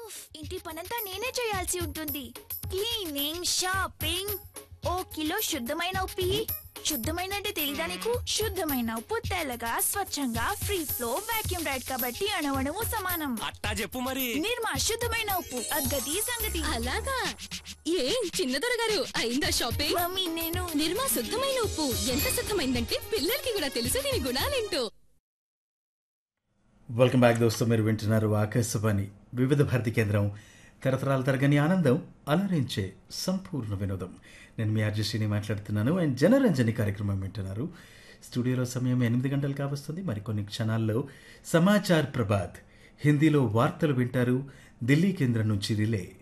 ఉఫ్, ఇంటి పనంతా నేనే చేయాల్సి ఉంటుంది క్లీనింగ్ షాపింగ్ ఓ కిలో శుద్ధమైన ఉప్పు ఇయ్యి. శుద్ధమైన అంటే తెలీదా నీకు శుద్ధమైన ఉప్పు తెల్లగా స్వచ్ఛంగా ఫ్రీ ఫ్లో వాక్యూమ్ రైడ్ కాబట్టి అణవణము సమానం అట్టా చెప్పు మరి నిర్మా శుద్ధమైన ఉప్పు అగ్గది సంగతి అలాగా ఏం చిన్నదొర గారు అయిందా షాపింగ్ మమ్మీ నేను నిర్మా శుద్ధమైన ఉప్పు ఎంత శుద్ధమైందంటే పిల్లలకి కూడా తెలుసు దీని గుణాలేంటో వెల్కమ్ బ్యాక్ దోస్తు మీరు వింటున్నారు ఆకాశవాణి వివిధ భారతి కేంద్రం తరతరాల తరగని ఆనందం అలరించే సంపూర్ణ వినోదం నేను మీ ఆర్జశ్రీని మాట్లాడుతున్నాను అండ్ జనరంజని కార్యక్రమం వింటున్నారు స్టూడియోలో సమయం ఎనిమిది గంటలు కావస్తుంది మరికొన్ని క్షణాల్లో సమాచార్ ప్రభాత్ హిందీలో వార్తలు వింటారు ఢిల్లీ కేంద్రం నుంచి రిలే